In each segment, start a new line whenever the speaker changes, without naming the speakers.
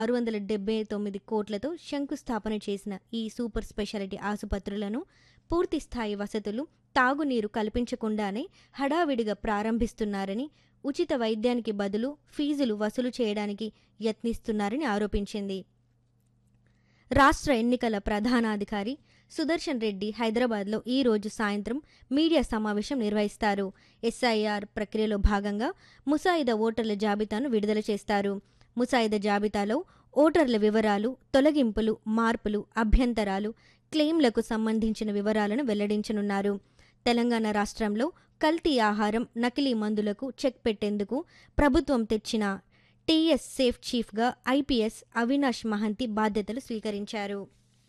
ఆరు వందల డెబ్బై తొమ్మిది కోట్లతో శంకుస్థాపన చేసిన ఈ సూపర్ స్పెషాలిటీ ఆసుపత్రులను పూర్తి స్థాయి వసతులు తాగునీరు కల్పించకుండానే హడావిడిగా ప్రారంభిస్తున్నారని ఉచిత వైద్యానికి బదులు ఫీజులు వసూలు చేయడానికి యత్నిస్తున్నారని ఆరోపించింది రాష్ట్ర ఎన్నికల ప్రధానాధికారి సుదర్శన్ రెడ్డి హైదరాబాద్లో ఈ రోజు సాయంత్రం మీడియా సమావేశం నిర్వహిస్తారు ఎస్ఐఆర్ ప్రక్రియలో భాగంగా ముసాయిదా ఓటర్ల జాబితాను విడుదల చేస్తారు ముసాయిదా జాబితాలో ఓటర్ల వివరాలు తొలగింపులు మార్పులు అభ్యంతరాలు క్లెయిమ్లకు సంబంధించిన వివరాలను వెల్లడించనున్నారు తెలంగాణ రాష్ట్రంలో కల్తీ ఆహారం నకిలీ మందులకు చెక్ పెట్టేందుకు ప్రభుత్వం తెచ్చిన టీఎస్ సేఫ్ చీఫ్గా ఐపీఎస్ అవినాష్ మహంతి బాధ్యతలు స్వీకరించారు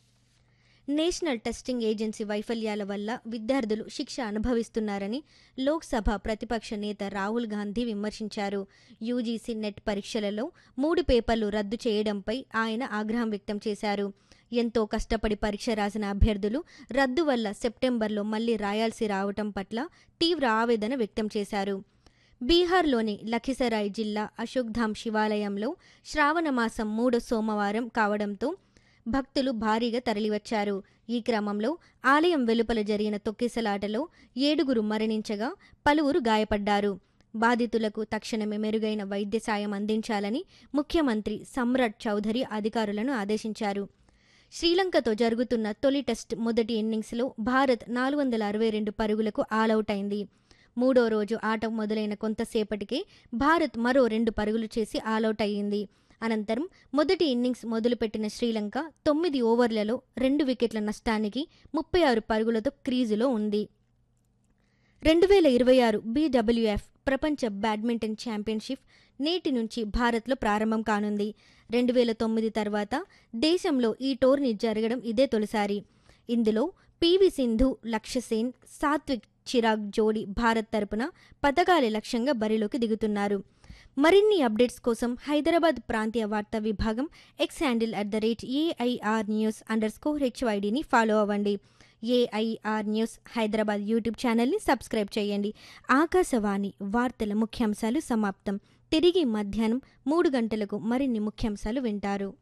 నేషనల్ టెస్టింగ్ ఏజెన్సీ వైఫల్యాల వల్ల విద్యార్థులు శిక్ష అనుభవిస్తున్నారని లోక్సభ ప్రతిపక్ష నేత రాహుల్ గాంధీ విమర్శించారు యూజీసీ నెట్ పరీక్షలలో మూడు పేపర్లు రద్దు చేయడంపై ఆయన ఆగ్రహం వ్యక్తం చేశారు ఎంతో కష్టపడి పరీక్ష రాసిన అభ్యర్థులు రద్దు వల్ల సెప్టెంబర్లో మళ్లీ రాయాల్సి రావటం పట్ల తీవ్ర ఆవేదన వ్యక్తం చేశారు బీహార్లోని లఖిసరాయ్ జిల్లా అశోక్ధామ్ శివాలయంలో శ్రావణ మాసం మూడో సోమవారం కావడంతో భక్తులు భారీగా తరలివచ్చారు ఈ క్రమంలో ఆలయం వెలుపల జరిగిన తొక్కిసలాటలో ఏడుగురు మరణించగా పలువురు గాయపడ్డారు బాధితులకు తక్షణమే మెరుగైన వైద్య సాయం అందించాలని ముఖ్యమంత్రి సమ్రాట్ చౌధరి అధికారులను ఆదేశించారు శ్రీలంకతో జరుగుతున్న తొలి టెస్ట్ మొదటి ఇన్నింగ్స్లో భారత్ నాలుగు వందల అరవై రెండు పరుగులకు ఆలౌట్ అయింది మూడో రోజు ఆట మొదలైన కొంతసేపటికే భారత్ మరో రెండు పరుగులు చేసి ఆలౌట్ అయ్యింది అనంతరం మొదటి ఇన్నింగ్స్ మొదలుపెట్టిన శ్రీలంక తొమ్మిది ఓవర్లలో రెండు వికెట్ల నష్టానికి ముప్పై ఆరు పరుగులతో క్రీజులో ఉంది రెండు వేల ఇరవై ఆరు బీడబ్ల్యూఎఫ్ ప్రపంచ బ్యాడ్మింటన్ ఛాంపియన్షిప్ నేటి నుంచి భారత్లో ప్రారంభం కానుంది రెండు వేల తొమ్మిది తర్వాత దేశంలో ఈ టోర్నీ జరగడం ఇదే తొలిసారి ఇందులో పివి సింధు లక్ష్యసేన్ సాత్విక్ చిరాగ్ జోడీ భారత్ తరపున పథకాల లక్ష్యంగా బరిలోకి దిగుతున్నారు మరిన్ని అప్డేట్స్ కోసం హైదరాబాద్ ప్రాంతీయ వార్తా విభాగం X handle at the rate AIR news underscore స్కోర్ హెచ్వైడిని ఫాలో అవ్వండి ఏఐఆర్ న్యూస్ హైదరాబాద్ యూట్యూబ్ ఛానల్ని సబ్స్క్రైబ్ చేయండి ఆకాశవాణి వార్తల ముఖ్యాంశాలు సమాప్తం తిరిగి మధ్యాహ్నం మూడు గంటలకు మరిన్ని ముఖ్యాంశాలు వింటారు